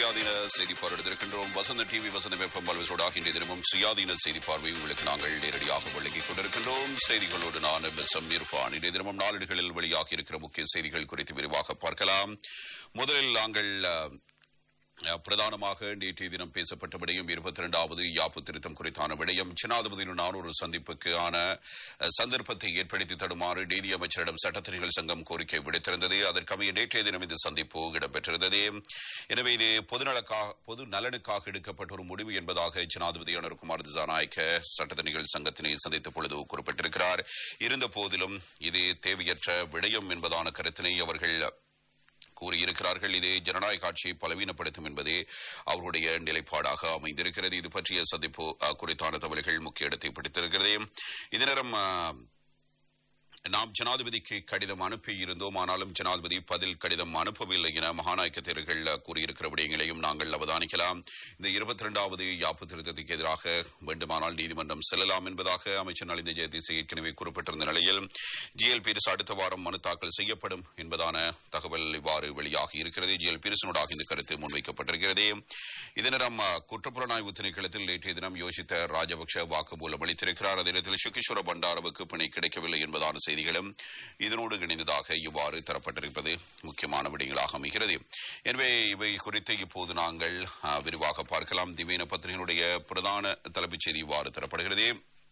சுயாதீன செய்தி பார்வையிட்டிருக்கின்றோம் வசந்த டிவி வசந்த எஃப்எம் பல்வசோடாக இன்றைய தினமும் சுயாதீன செய்தி பார்வை உங்களுக்கு நாங்கள் நேரடியாக வழங்கிக் கொண்டிருக்கின்றோம் செய்திகளோடு நான் எஸ் எம் இர்ஃபான் இன்றைய தினமும் நாளிடுகளில் வெளியாகி இருக்கிற முக்கிய செய்திகள் குறித்து விரிவாக பார்க்கலாம் முதலில் நாங்கள் அஹ், அஹ், பிரதானமாக நேற்றைய தினம் பேசப்பட்ட விடயம் இருபத்தி இரண்டாவது யாப்பு திருத்தம் குறித்தான விடயம் ஜனாதிபதியுடனான ஒரு சந்திப்புக்கான அஹ், சந்தர்ப்பத்தை ஏற்படுத்தி தருமாறு நீதி அமைச்சரிடம் சட்டத்திரிகள் சங்கம் கோரிக்கை விடுத்திருந்தது அதற்கமைய நேற்றைய தினம் இந்த சந்திப்பு இடம்பெற்றிருந்தது எனவே இது பொதுநலக்காக பொது நலனுக்காக எடுக்கப்பட்ட ஒரு முடிவு என்பதாக ஜனாதிபதி அனுர்குமார் திசாநாயக்க சட்டத்தணிகள் சங்கத்தினை சந்தித்த பொழுது குறிப்பிட்டிருக்கிறார் இருந்த போதிலும் இது தேவையற்ற விடயம் என்பதான கருத்தினை அவர்கள் கூறியிருக்கிறார்கள் இது ஜனநாயக ஆட்சியை பலவீனப்படுத்தும் என்பதே அவருடைய நிலைப்பாடாக அமைந்திருக்கிறது இது பற்றிய சந்திப்பு அஹ், குறித்தான தகவல்கள் முக்கிய இடத்தை பிடித்திருக்கிறது இதே நேரம் அஹ், நாம் ஜனாதிபதிக்கு கடிதம் அனுப்பி இருந்தோம் ஆனாலும் ஜனாதிபதி பதில் கடிதம் அனுப்பவில்லை என மகாநாயக்க தேர்தல்கள் கூறியிருக்கிற விடயங்களையும் நாங்கள் அவதானிக்கலாம் இந்த இருபத்தி இரண்டாவது யாப்பு திருத்தத்துக்கு எதிராக வேண்டுமானால் நீதிமன்றம் செல்லலாம் என்பதாக அமைச்சர் நலிந்த ஜெயதிசை ஏற்கனவே குறிப்பிட்டிருந்த நிலையில் ஜிஎல் பீரிஸ் அடுத்த வாரம் மனு தாக்கல் செய்யப்படும் என்பதான தகவல் இவ்வாறு வெளியாகி இருக்கிறது ஜிஎல் பீரிசனோடாக இந்த கருத்து முன்வைக்கப்பட்டிருக்கிறது இதே நேரம் அஹ், குற்றப்புலனாய்வு திணைக்களத்தில் நேற்றைய தினம் யோசித்த ராஜபக்ஷ வாக்குமூலம் அளித்திருக்கிறார் அதே நேரத்தில் சுகேஸ்வர பண்டாரவுக்கு பிணை கிடைக்கவில்லை என்பதான செய்திகளும் இதனோடு இணைந்ததாக இவ்வாறு தரப்பட்டிருப்பது முக்கியமான விடயங்களாக அமைகிறது எனவே இவை குறித்து இப்போது நாங்கள் அஹ், விரிவாக பார்க்கலாம் திவேன பத்திரிகையினுடைய பிரதான தலைப்புச் செய்தி இவ்வாறு தரப்படுகிறது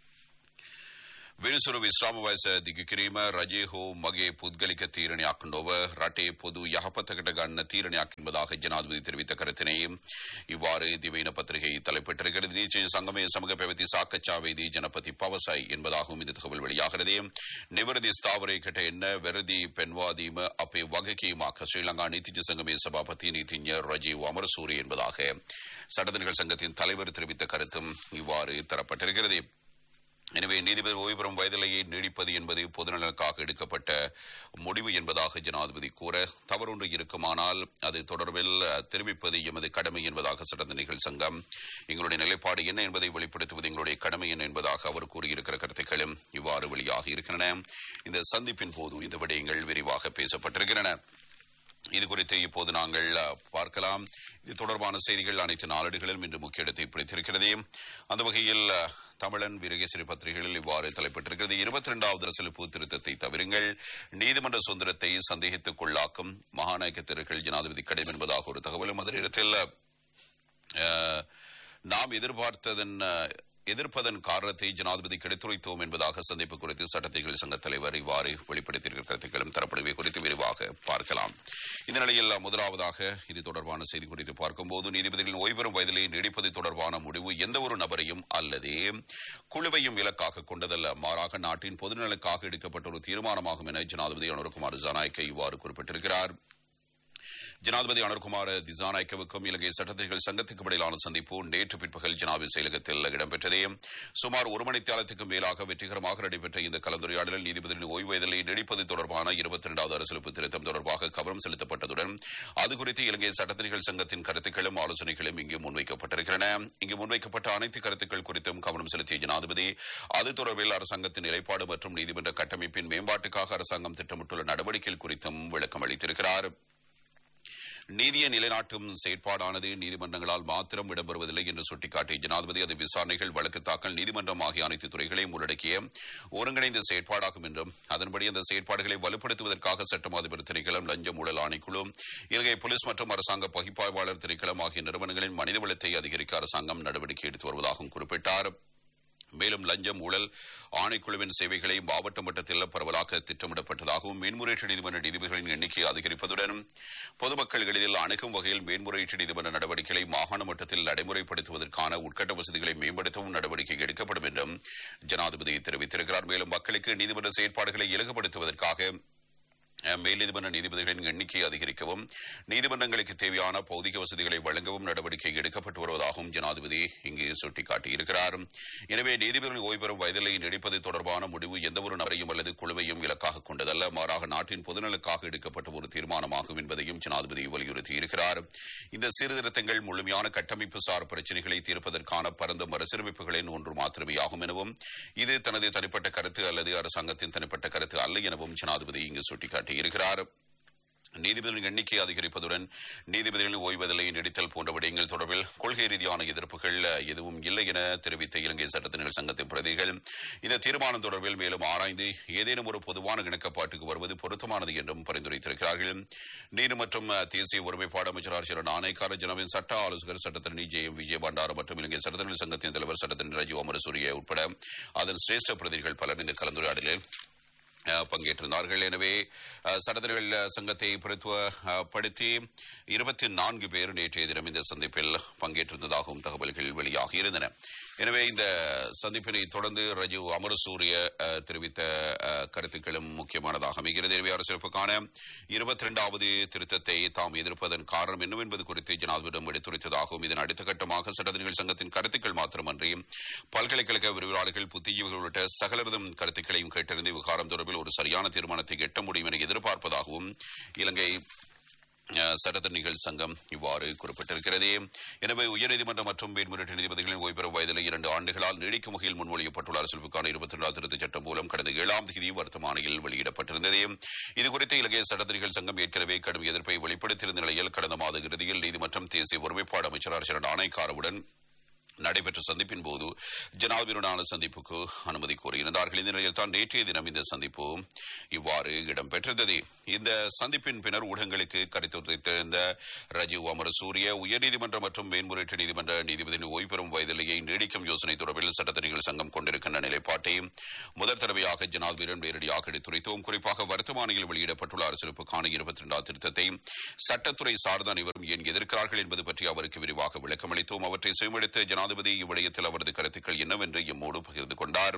වෙනසුරු විශ්‍රාමවයස දිගකිරීම රජයේ හෝ මගේ පුද්ගලික තීරණයක් නොව රටේ பொது යහපතකට ගන්න தீரணைයක් என்பதாக ஜனாதிபதி தெரிவித்த கருத்தினை இவ்வாறு திவைன பத்திரிகை தலைப்பட்டிருக்கிறது நீச்சய சங்கமே சமூக පැවති සාකච්ඡාවේදී ජනපති පවසයි என்பதாகவும் இந்த தகவல் வெளியாகிறது නිවැරදි ස්ථාවරයකට එන්න වැරදි පෙන්වාදීම අපේ වගකීමක් ஸ்ரீ லங்கா நீதிஜ சங்கமே சபாபதி நீதிஞர் ரஜீவ் அமரசூரி என்பதாக சட்டத்தணிகள் சங்கத்தின் தலைவர் தெரிவித்த கருத்தும் இவ்வாறு தரப்பட்டிருக்கிறது எனவே நீதிபதி ஓய்வு பெறும் வயதிலேயே நீடிப்பது என்பது பொதுநலனுக்காக எடுக்கப்பட்ட முடிவு என்பதாக ஜனாதிபதி கூற தவறொன்று இருக்குமானால் அது தொடர்பில் அஹ், தெரிவிப்பது எமது கடமை என்பதாக சட்டத்தணிகள் சங்கம் எங்களுடைய நிலைப்பாடு என்ன என்பதை வெளிப்படுத்துவது எங்களுடைய கடமை என்ன என்பதாக அவர் கூறியிருக்கிற கருத்துக்களும் இவ்வாறு வெளியாகி இருக்கின்றன இந்த சந்திப்பின் போது இந்த விடயங்கள் விரிவாக பேசப்பட்டிருக்கின்றன இது குறித்து இப்போது நாங்கள் அஹ், பார்க்கலாம் இது தொடர்பான செய்திகள் அனைத்து நாளேடுகளிலும் இன்று முக்கிய இடத்தை பிடித்திருக்கிறது அந்த வகையில் அஹ், தமிழன் வீரகேசரி பத்திரிகைகளில் இவ்வாறு தலைப்பட்டிருக்கிறது இருபத்தி இரண்டாவது அரசியலமைப்பு திருத்தத்தை தவிருங்கள் நீதிமன்ற சுதந்திரத்தை சந்தேகித்துக் கொள்ளாக்கும் மகாநாயக்க தேர்தல்கள் ஜனாதிபதி கடிதம் என்பதாக ஒரு தகவலும் அதே நேரத்தில் அஹ், நாம் எதிர்பார்த்ததன் அஹ், எதிர்ப்பதன் காரணத்தை ஜனாதிபதிக்கு எடுத்துரைத்தோம் என்பதாக சந்திப்பு குறித்து சட்டத்திகள் சங்க தலைவர் இவ்வாறு வெளிப்படுத்தியிருக்கிற கருத்துக்களும் தரப்படுவை குறித்து விரிவாக பார்க்கலாம் இந்த நிலையில் முதலாவதாக இது தொடர்பான செய்தி குறித்து பார்க்கும்போது நீதிபதிகளின் ஓய்வெறும் வயதிலே நீடிப்பது தொடர்பான முடிவு எந்த ஒரு நபரையும் அல்லது குழுவையும் இலக்காக கொண்டதல்ல மாறாக நாட்டின் பொதுநலனுக்காக எடுக்கப்பட்ட ஒரு தீர்மானமாகும் என ஜனாதிபதி அனுர்குமார் ஜனநாயக்க இவ்வாறு குறிப்பிட்டிருக்கிறார் ஜனாதிபதி அனுர்குமார் திசாநாயக்கவுக்கும் இலங்கை சட்டத்திரிகள் சங்கத்துக்கு இடையிலான சந்திப்பு நேற்று பிற்பகல் ஜனாதிபதி செயலகத்தில் இடம்பெற்றது சுமார் ஒரு மணித்தியாலத்துக்கும் மேலாக வெற்றிகரமாக நடைபெற்ற இந்த கலந்துரையாடலில் நீதிபதியின் ஓய்வு வயதிலை நீடிப்பது தொடர்பான இருபத்தி இரண்டாவது அரசியலமைப்பு திருத்தம் தொடர்பாக கவனம் செலுத்தப்பட்டதுடன் அது குறித்து இலங்கை சட்டத்திரிகள் சங்கத்தின் கருத்துக்களும் ஆலோசனைகளும் இங்கு முன்வைக்கப்பட்டிருக்கின்றன இங்கு முன்வைக்கப்பட்ட அனைத்து கருத்துக்கள் குறித்தும் கவனம் செலுத்திய ஜனாதிபதி அது தொடர்பில் அரசாங்கத்தின் நிலைப்பாடு மற்றும் நீதிமன்ற கட்டமைப்பின் மேம்பாட்டுக்காக அரசாங்கம் திட்டமிட்டுள்ள நடவடிக்கைகள் குறித்தும் விளக்கம் அளித்திருக்கிறார் நீதியை நிலைநாட்டும் செயற்பாடானது நீதிமன்றங்களால் மாத்திரம் இடம்பெறுவதில்லை என்று சுட்டிக்காட்டிய ஜனாதிபதி அது விசாரணைகள் வழக்கு தாக்கல் நீதிமன்றம் ஆகிய அனைத்து துறைகளையும் உள்ளடக்கிய ஒருங்கிணைந்த செயற்பாடாகும் என்றும் அதன்படி அந்த செயற்பாடுகளை வலுப்படுத்துவதற்காக சட்டம் அதிபர் திணைக்களம் லஞ்சம் ஊழல் ஆணைக்குழு இலங்கை போலீஸ் மற்றும் அரசாங்க பகிப்பாய்வாளர் திணைக்களம் ஆகிய நிறுவனங்களின் மனிதவளத்தை அதிகரிக்க அரசாங்கம் நடவடிக்கை எடுத்து வருவதாகவும் குறிப்பிட்டார் மேலும் லஞ்சம் ஊழல் ஆணைக்குழுவின் சேவைகளை மாவட்ட மட்டத்தில் பரவலாக திட்டமிடப்பட்டதாகவும் மேன்முறையீட்டு நீதிமன்ற நீதிபதிகளின் எண்ணிக்கை அதிகரிப்பதுடன் பொதுமக்கள் எளிதில் அணுகும் வகையில் மேன்முறையீட்டு நீதிமன்ற நடவடிக்கைகளை மாகாண மட்டத்தில் நடைமுறைப்படுத்துவதற்கான உட்கட்ட வசதிகளை மேம்படுத்தவும் நடவடிக்கை எடுக்கப்படும் என்றும் ஜனாதிபதி தெரிவித்திருக்கிறார் மேலும் மக்களுக்கு நீதிமன்ற செயற்பாடுகளை இலகுபடுத்துவதற்காக அஹ், மேல் நீதிமன்ற நீதிபதிகளின் எண்ணிக்கையை அதிகரிக்கவும் நீதிமன்றங்களுக்கு தேவையான பௌதிக வசதிகளை வழங்கவும் நடவடிக்கை எடுக்கப்பட்டு வருவதாகவும் ஜனாதிபதி இங்கு சுட்டிக்காட்டியிருக்கிறார் எனவே நீதிபதிகளின் ஓய்வு பெறும் வயதிலை நீடிப்பது தொடர்பான முடிவு எந்தவொரு நபரையும் அல்லது குழுவையும் இலக்காக கொண்டதல்ல மாறாக நாட்டின் பொதுநலுக்காக எடுக்கப்பட்ட ஒரு தீர்மானமாகும் என்பதையும் ஜனாதிபதி வலியுறுத்தியிருக்கிறார் இந்த சீர்திருத்தங்கள் முழுமையான கட்டமைப்பு சார் பிரச்சினைகளை தீர்ப்பதற்கான பரந்த மறுசீரமைப்புகளின் ஒன்று மாத்திரமே ஆகும் எனவும் இது தனது தனிப்பட்ட கருத்து அல்லது அரசாங்கத்தின் தனிப்பட்ட கருத்து அல்ல எனவும் ஜனாதிபதி இங்கு சுட்டிக்காட்டியிருக்கிறார் நீதிபதிகளின் எண்ணிக்கை அதிகரிப்பதுடன் நீதிபதிகளின் ஓய்வதிலை நீடித்தல் போன்ற விடயங்கள் தொடர்பில் கொள்கை ரீதியான எதிர்ப்புகள் எதுவும் இல்லை என தெரிவித்த இலங்கை சட்டத்தினர் சங்கத்தின் பிரதிகள் இந்த தீர்மானம் தொடர்பில் மேலும் ஆராய்ந்து ஏதேனும் ஒரு பொதுவான இணக்கப்பாட்டுக்கு வருவது பொருத்தமானது என்றும் பரிந்துரைத்திருக்கிறார்கள் நீர் மற்றும் தேசிய ஒருமைப்பாடு அமைச்சர் ஆர்ஷர் ஆணைக்கார ஜனவின் சட்ட ஆலோசகர் சட்டத்தரணி ஜே எம் விஜய பண்டார மற்றும் இலங்கை சட்டத்தினர் சங்கத்தின் தலைவர் சட்டத்தரணி ராஜீவ் அமரசூரிய உட்பட அதன் சிரேஷ்ட பிரதிகள் பலர் இந்த கலந்துரையாடலில் அஹ், பங்கேற்றிருந்தார்கள் எனவே அஹ், சட்டத்தர்கள் சங்கத்தை பிரத்துவப்படுத்தி இருபத்தி நான்கு பேர் நேற்றைய தினம் இந்த சந்திப்பில் பங்கேற்றிருந்ததாகவும் தகவல்கள் வெளியாகி இருந்தன எனவே இந்த சந்திப்பினை தொடர்ந்து ரஜு அமரசூரிய அஹ், தெரிவித்த அஹ், கருத்துக்களும் முக்கியமானதாக அமைகிறது எனவே அரசியலுக்கான இருபத்தி இரண்டாவது திருத்தத்தை தாம் எதிர்ப்பதன் காரணம் என்னவென்பது குறித்து ஜனாதிபதியிடம் எடுத்துரைத்ததாகவும் இதன் அடுத்த கட்டமாக சட்டத்திரிகள் சங்கத்தின் கருத்துக்கள் மாத்திரமன்றி பல்கலைக்கழக விரிவாளர்கள் புத்திஜீவிகள் உள்ளிட்ட சகலரதும் கருத்துக்களையும் கேட்டறிந்து விவகாரம் தொடர்பில் ஒரு சரியான தீர்மானத்தை எட்ட முடியும் என எதிர்பார்ப்பதாகவும் இலங்கை அஹ், சட்டத்தரணிகள் சங்கம் இவ்வாறு குறிப்பிட்டிருக்கிறது எனவே உயர்நீதிமன்றம் மற்றும் மேன்முறையீட்டு நீதிபதிகளின் ஓய்வு வயதில் இரண்டு ஆண்டுகளால் நீடிக்கும் வகையில் முன்மொழியப்பட்டுள்ள அரசியலுக்கான இருபத்தி இரண்டாவது திருத்தச் சட்டம் மூலம் கடந்த ஏழாம் தேதி வர்த்தமானியில் வெளியிடப்பட்டிருந்தது இதுகுறித்து இலங்கை சட்டத்தரணிகள் சங்கம் ஏற்கனவே கடும் எதிர்ப்பை வெளிப்படுத்தியிருந்த நிலையில் கடந்த மாத இறுதியில் நீதிமன்றம் தேசிய ஒருமைப்பாடு அமைச்சர் அரசர் ஆணைக்காரவுடன் நடைபெற்ற சந்திப்பின் போது ஜனாதிபதியுடனான சந்திப்புக்கு அனுமதி கோரியிருந்தார்கள் இந்த நிலையில் தான் நேற்றைய தினம் இந்த சந்திப்பு இவ்வாறு இடம்பெற்றிருந்தது இந்த சந்திப்பின் பின்னர் ஊடகங்களுக்கு கருத்துரைத்திருந்த ராஜீவ் அமரசூரிய உயர்நீதிமன்றம் மற்றும் மேன்முறையீட்டு நீதிமன்ற நீதிபதியின் ஓய்வு பெறும் வயதிலேயே நீடிக்கும் யோசனை தொடர்பில் சட்டத்தணிகள் சங்கம் கொண்டிருக்கின்ற நிலைப்பாட்டை முதல் தடவையாக ஜனாதிபதியிடம் நேரடியாக எடுத்துரைத்தோம் குறிப்பாக வர்த்தமானியில் வெளியிடப்பட்டுள்ள அரசியலுக்கான இருபத்தி இரண்டாவது திருத்தத்தை சட்டத்துறை சார்ந்த அனைவரும் ஏன் எதிர்க்கிறார்கள் என்பது பற்றி அவருக்கு விரிவாக விளக்கமளித்தோம் அவற்றை செவிமடுத்த ஜனாதிபதி இவ்விடயத்தில் அவரது கருத்துக்கள் என்னவென்று எம்மோடு பகிர்ந்து கொண்டார்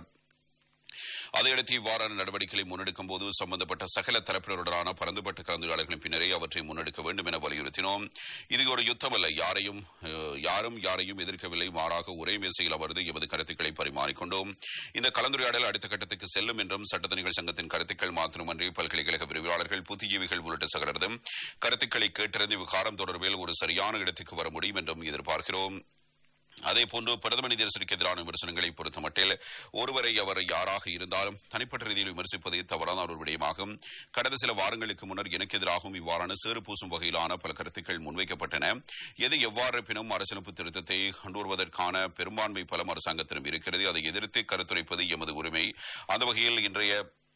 அதையடுத்து இவ்வாறான நடவடிக்கைகளை முன்னெடுக்கும் போது சம்பந்தப்பட்ட சகல தரப்பினருடனான பரந்துபட்ட கலந்துரையாடல்களின் பின்னரே அவற்றை முன்னெடுக்க வேண்டும் என வலியுறுத்தினோம் இது ஒரு யுத்தம் அல்ல யாரையும் அஹ், யாரும் யாரையும் எதிர்க்கவில்லை மாறாக ஒரே மேசையில் அமர்ந்து எமது கருத்துக்களை பரிமாறிக்கொண்டோம் இந்த கலந்துரையாடல் அடுத்த கட்டத்துக்கு செல்லும் என்றும் சட்டத்தணிகள் சங்கத்தின் கருத்துக்கள் மாத்திரமன்றி பல்கலைக்கழக விரிவாளர்கள் புத்திஜீவிகள் உள்ளிட்ட சகலரதும் கருத்துக்களை கேட்டறிந்து விகாரம் தொடர்பில் ஒரு சரியான இடத்துக்கு வர முடியும் என்றும் எதிர்பார்க்கிறோம் அதே போன்று பிரதம நீதியரசருக்கு எதிரான விமர்சனங்களை பொறுத்தமட்டில் ஒருவரை அவர் யாராக இருந்தாலும் தனிப்பட்ட ரீதியில் விமர்சிப்பது தவறான ஒரு விடயமாகும் கடந்த சில வாரங்களுக்கு முன்னர் எனக்கு எதிராகவும் இவ்வாறான சேறு பூசும் வகையிலான பல கருத்துக்கள் முன்வைக்கப்பட்டன எது எவ்வாறு இருப்பினும் அரசியலமைப்பு திருத்தத்தை கொண்டு வருவதற்கான பெரும்பான்மை பலம் அரசாங்கத்திடம் இருக்கிறது அதை எதிர்த்து கருத்துரைப்பது எமது உரிமை அந்த வகையில் இன்றைய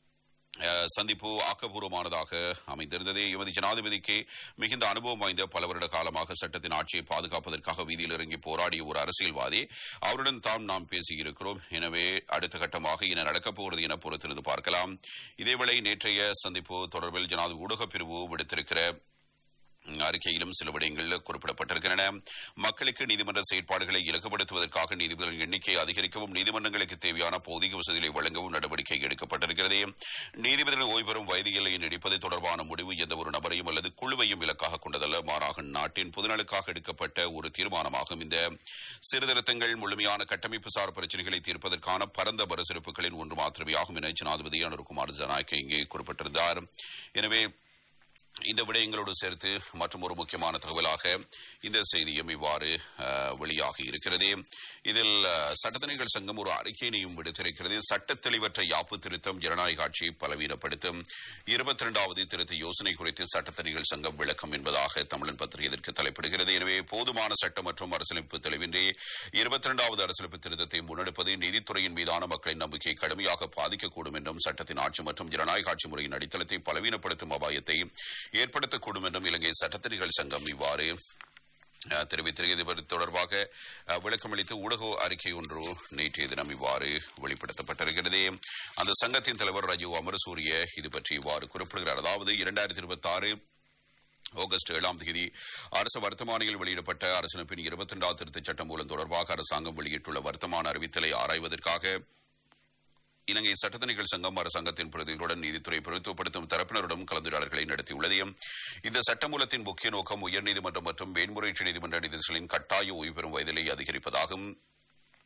அஹ், சந்திப்பு ஆக்கப்பூர்வமானதாக அமைந்திருந்தது எமது ஜனாதிபதிக்கு மிகுந்த அனுபவம் வாய்ந்த பல வருட காலமாக சட்டத்தின் ஆட்சியை பாதுகாப்பதற்காக வீதியில் இறங்கி போராடிய ஒரு அரசியல்வாதி அவருடன் தாம் நாம் பேசியிருக்கிறோம் எனவே அடுத்த கட்டமாக என்ன நடக்கப் போகிறது என பொறுத்திருந்து பார்க்கலாம் இதேவேளை நேற்றைய சந்திப்பு தொடர்பில் ஜனாதிபதி ஊடகப் பிரிவு விடுத்திருக்கிற அறிக்கையிலும் சில விடயங்கள் குறிப்பிடப்பட்டிருக்கின்றன மக்களுக்கு நீதிமன்ற செயற்பாடுகளை இலகுபடுத்துவதற்காக நீதிபதிகளின் எண்ணிக்கையை அதிகரிக்கவும் நீதிமன்றங்களுக்கு தேவையான பௌதிக வசதிகளை வழங்கவும் நடவடிக்கை எடுக்கப்பட்டிருக்கிறது நீதிபதிகள் ஓய்வு பெறும் வயது எல்லையை நீடிப்பது தொடர்பான முடிவு எந்த ஒரு நபரையும் அல்லது குழுவையும் இலக்காக கொண்டதல்ல மாறாக நாட்டின் பொதுநலுக்காக எடுக்கப்பட்ட ஒரு தீர்மானமாகும் இந்த சீர்திருத்தங்கள் முழுமையான கட்டமைப்பு சார் பிரச்சனைகளை தீர்ப்பதற்கான பரந்த பரிசீலிப்புகளின் ஒன்று மாத்திரமே ஆகும் என ஜனாதிபதி அனுர்குமார் ஜனாய்க்கு இங்கே குறிப்பிட்டிருந்தார் எனவே இந்த விடயங்களோடு சேர்த்து மற்றும் ஒரு முக்கியமான தகவலாக இந்த செய்தியும் இவ்வாறு அஹ், வெளியாகி இருக்கிறது இதில் அஹ், சட்டத்தணிகள் சங்கம் ஒரு அறிக்கையினையும் விடுத்திருக்கிறது சட்ட தெளிவற்ற யாப்பு திருத்தம் ஜனநாயக ஆட்சியை பலவீனப்படுத்தும் இருபத்தி இரண்டாவது திருத்த யோசனை குறித்து சட்டத்தணிகள் சங்கம் விளக்கம் என்பதாக தமிழன் பத்திரிகை இதற்கு தலைப்பிடுகிறது எனவே போதுமான சட்டம் மற்றும் அரசியலமைப்பு தெளிவின்றி இருபத்தி இரண்டாவது அரசியலமைப்பு திருத்தத்தை முன்னெடுப்பது நீதித்துறையின் மீதான மக்களின் நம்பிக்கையை கடுமையாக பாதிக்கக்கூடும் என்றும் சட்டத்தின் ஆட்சி மற்றும் ஜனநாயக ஆட்சி முறையின் அடித்தளத்தை பலவீனப்படுத்தும் அபாயத்தை ஏற்படுத்தக்கூடும் என்றும் இலங்கை சட்டத்தணிகள் சங்கம் இவ்வாறு அஹ், தெரிவித்திருக்கிறது இது தொடர்பாக அஹ், விளக்கமளித்து ஊடக அறிக்கை ஒன்று நேற்றைய தினம் இவ்வாறு வெளிப்படுத்தப்பட்டிருக்கிறது அந்த சங்கத்தின் தலைவர் ராஜீவ் அமரசூரிய இது பற்றி இவ்வாறு குறிப்பிடுகிறார் அதாவது இரண்டாயிரத்தி இருபத்தி ஆறு ஆகஸ்ட் ஏழாம் தேதி அரசு வர்த்தமானியில் வெளியிடப்பட்ட அரசியலமைப்பின் இருபத்தி இரண்டாவது திருத்தச் சட்டம் மூலம் தொடர்பாக அரசாங்கம் வெளியிட்டுள்ள வர்த்தமான அறிவித்தலை ஆராய்வதற்காக இலங்கை சட்டத்தணிகள் சங்கம் அரசாங்கத்தின் பிரதிகளுடன் நீதித்துறை பிரதித்துவப்படுத்தும் தரப்பினருடன் கலந்துரையாடல்களை நடத்தியுள்ளது இந்த சட்டமூலத்தின் முக்கிய நோக்கம் உயர்நீதிமன்றம் மற்றும் மேன்முறையீட்டு நீதிமன்ற நீதிபதிகளின் கட்டாய ஓய்வு பெறும் வயதிலை அதிகரிப்பதாகும்